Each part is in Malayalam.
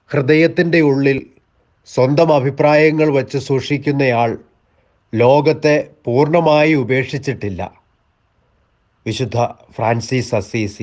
ഹൃദയത്തിൻ്റെ ഉള്ളിൽ സ്വന്തം അഭിപ്രായങ്ങൾ വച്ച് സൂക്ഷിക്കുന്നയാൾ ലോകത്തെ പൂർണ്ണമായി ഉപേക്ഷിച്ചിട്ടില്ല വിശുദ്ധ ഫ്രാൻസിസ് അസീസി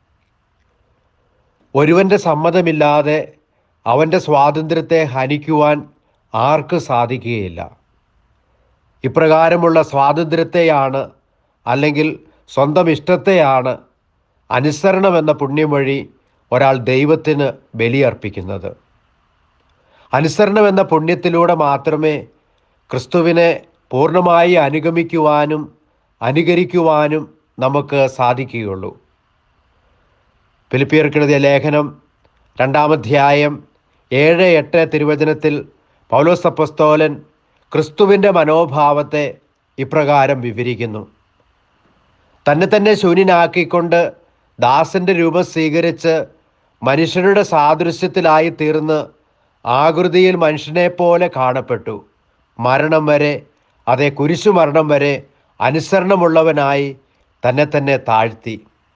ഒരുവൻ്റെ സമ്മതമില്ലാതെ അവൻ്റെ സ്വാതന്ത്ര്യത്തെ ഹനിക്കുവാൻ ആർക്ക് സാധിക്കുകയില്ല ഇപ്രകാരമുള്ള സ്വാതന്ത്ര്യത്തെയാണ് അല്ലെങ്കിൽ സ്വന്തം ഇഷ്ടത്തെയാണ് അനുസരണം എന്ന പുണ്യം വഴി ഒരാൾ ദൈവത്തിന് ബലിയർപ്പിക്കുന്നത് അനുസരണം എന്ന പുണ്യത്തിലൂടെ മാത്രമേ ക്രിസ്തുവിനെ പൂർണ്ണമായി അനുഗമിക്കുവാനും അനുകരിക്കുവാനും നമുക്ക് സാധിക്കുകയുള്ളൂ ഫിലിപ്പിയർക്കെഴുതിയ ലേഖനം രണ്ടാമധ്യായം ഏഴ് എട്ട് തിരുവചനത്തിൽ പൗലോസ് അപ്പസ്തോലൻ ക്രിസ്തുവിൻ്റെ മനോഭാവത്തെ ഇപ്രകാരം വിവരിക്കുന്നു തന്നെ തന്നെ ശൂന്യനാക്കിക്കൊണ്ട് ദാസന്റെ രൂപം സ്വീകരിച്ച് മനുഷ്യരുടെ സാദൃശ്യത്തിലായി തീർന്ന് ആകൃതിയിൽ മനുഷ്യനെ പോലെ കാണപ്പെട്ടു മരണം വരെ അതേ കുരിശു മരണം വരെ അനുസരണമുള്ളവനായി തന്നെ തന്നെ താഴ്ത്തി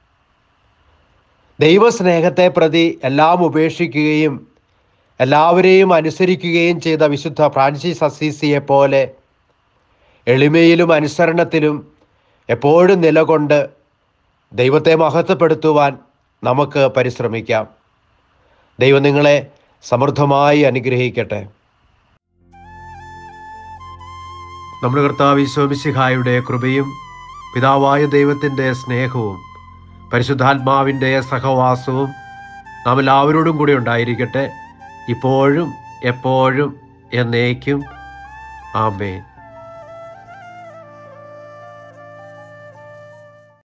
ദൈവസ്നേഹത്തെ പ്രതി എല്ലാം ഉപേക്ഷിക്കുകയും എല്ലാവരെയും അനുസരിക്കുകയും ചെയ്ത വിശുദ്ധ ഫ്രാൻസിസ് അസീസിയെ പോലെ എളിമയിലും അനുസരണത്തിലും എപ്പോഴും നിലകൊണ്ട് ദൈവത്തെ മഹത്വപ്പെടുത്തുവാൻ നമുക്ക് പരിശ്രമിക്കാം ദൈവം നിങ്ങളെ സമൃദ്ധമായി അനുഗ്രഹിക്കട്ടെ നമ്മുടെ കർത്താവ് ഈശോമിശിഹായുടെ കൃപയും പിതാവായ ദൈവത്തിൻ്റെ സ്നേഹവും പരിശുദ്ധാത്മാവിൻ്റെ സഹവാസവും നാം എല്ലാവരോടും കൂടി ഉണ്ടായിരിക്കട്ടെ ഇപ്പോഴും എപ്പോഴും എന്നേക്കും ആമേൻ